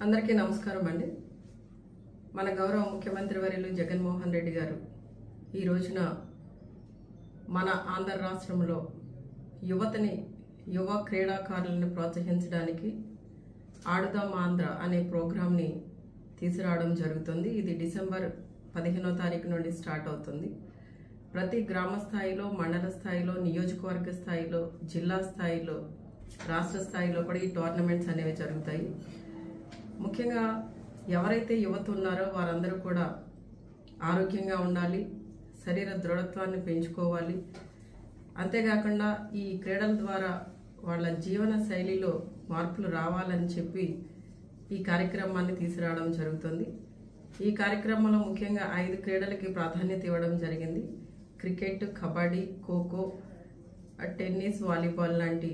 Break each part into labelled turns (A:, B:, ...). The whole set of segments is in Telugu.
A: అందరికీ నమస్కారం అండి మన గౌరవ ముఖ్యమంత్రి వర్యులు జగన్మోహన్ రెడ్డి గారు ఈ రోజున మన ఆంధ్ర రాష్ట్రంలో యువతని యువ క్రీడాకారులను ప్రోత్సహించడానికి ఆడుదాం ఆంధ్ర అనే ప్రోగ్రాంని తీసుకురావడం జరుగుతుంది ఇది డిసెంబర్ పదిహేనో తారీఖు నుండి స్టార్ట్ అవుతుంది ప్రతి గ్రామ స్థాయిలో మండల స్థాయిలో నియోజకవర్గ స్థాయిలో జిల్లా స్థాయిలో రాష్ట్ర స్థాయిలో కూడా ఈ టోర్నమెంట్స్ అనేవి జరుగుతాయి ముఖ్యంగా ఎవరైతే యువత ఉన్నారో వారందరూ కూడా ఆరోగ్యంగా ఉండాలి శరీర దృఢత్వాన్ని పెంచుకోవాలి అంతేకాకుండా ఈ క్రీడల ద్వారా వాళ్ళ జీవన శైలిలో మార్పులు రావాలని చెప్పి ఈ కార్యక్రమాన్ని తీసుకురావడం జరుగుతుంది ఈ కార్యక్రమంలో ముఖ్యంగా ఐదు క్రీడలకి ప్రాధాన్యత ఇవ్వడం జరిగింది cricket kabaddi kho kho tennis volleyball లాంటి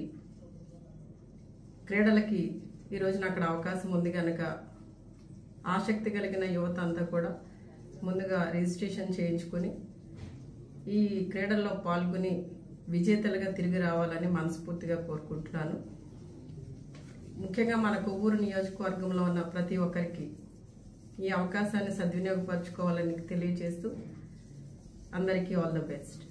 A: క్రీడలకి ఈ రోజున అక్కడ అవకాశం ఉంది కనుక ఆసక్తి కలిగిన యువత అంతా కూడా ముందుగా రిజిస్ట్రేషన్ చేయించుకొని ఈ క్రీడల్లో పాల్గొని విజేతలుగా తిరిగి రావాలని మనస్ఫూర్తిగా కోరుకుంటున్నాను ముఖ్యంగా మన కొవ్వూరు నియోజకవర్గంలో ఉన్న ప్రతి ఒక్కరికి ఈ అవకాశాన్ని సద్వినియోగపరచుకోవాలని తెలియజేస్తూ అందరికీ ఆల్ ద బెస్ట్